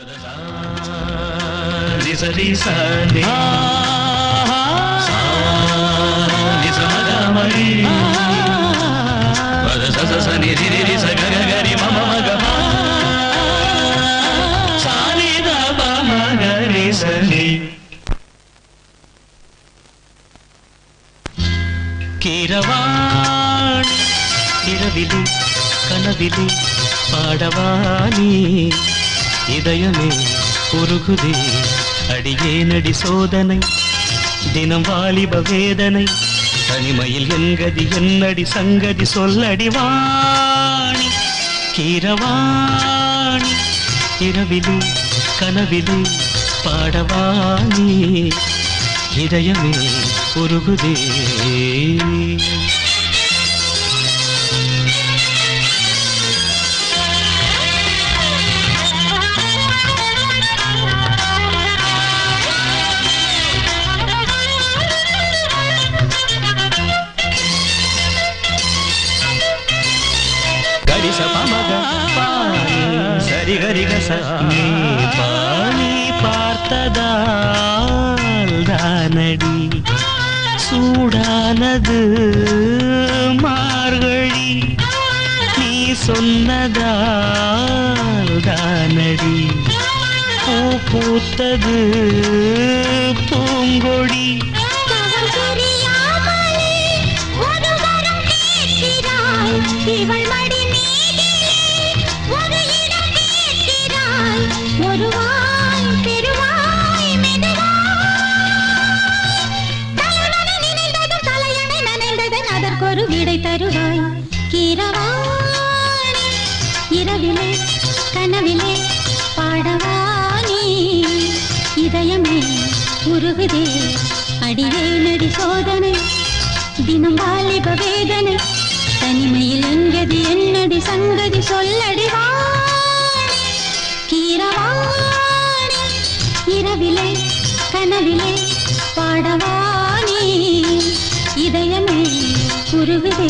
నిజరి సని నిజ మగ మరి పద స స ని రి రి రి స గ గ గ రి మ మ మ గ మ సా ని ద ప మ గ రి స ని கீரவான் இரவிலே கனவிலே பாடவானி இதயமே உருகுதே அடியேனடி சோதனை தினம் வாலிப வேதனை தனிமையில் எங்கதி என்னடி சங்கதி சொல்லடி வாணி கீரவாணி இரவிலே கனவிலே பாடவானி இதயமே உருகுதே గడిస పమగ పాని సరి గరి గస நீ பாணி பார்த்ததால் தானடி சூடானது மார்கழி நீ சொன்னதால் தானடி பூ பூத்தது பூங்கொடி அவள் புரியாமலே ஒரு வரம் கேட்கிறாள். இவள் மடி மீதிலே ஒரு இடம் கேட்கிறாள். ஒரு வாய் பெருவாய் மெதுவாய். தலைவனை நினைந்ததும் தலையணை நனைந்ததன் அதற்கொரு விடை தருவாய் கீரவாணி இரவிலே கனவிலே பாடவானி இதயமே உருகுதே அடியே நடி சோதனை தினம் வாலிப வேதனை தனிமையில் எங்கதி என்னடி சங்கதி சொல்லடி வாணி கீரவாணி இரவிலே கனவிலே பாடவானி இதயமே உருகுதே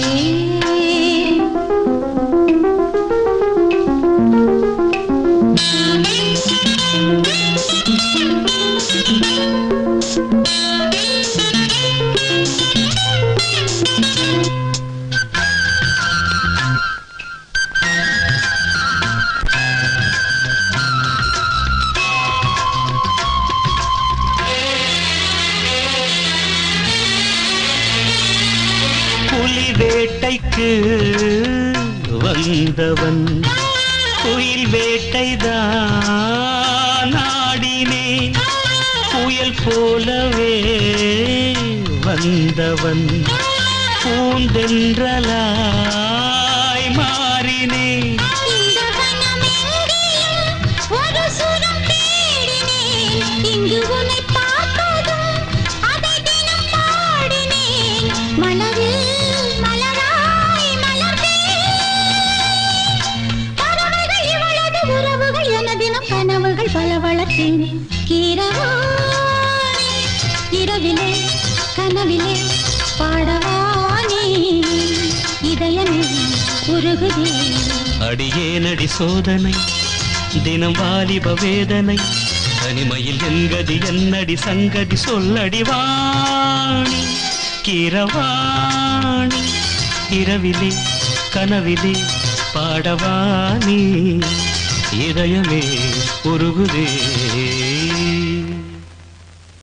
புலி வேட்டைக்கு வந்தவன் குயில் வேட்டைதான் ஆடினே புயல் போலவே வந்தவன் பூந்தென்றலாய் மாறினே இந்த வனமெங்கிலும் ஒரு சுரம் தேடினேன். இங்கு உன்னை பார்த்ததும் அதை தினம் பாடினேன். மலரில் மலராய் மலர்ந்தேன். பறவைகள் இவளது உறவுகள் எனதினம் கனவுகள் பல வளர்த்தேன் கீரவாணி இரவிலே கனவிலே பாடவானே இதயமே உருகுதே அடியேனடி சோதனை தினம் வாலிப வேதனை தனிமையில் என்கதி என்னடி சங்கதி சொல்லடி வாணி கிரவாணி இரவிலே கனவிலே பாடவாணி இதயமே உருகுதே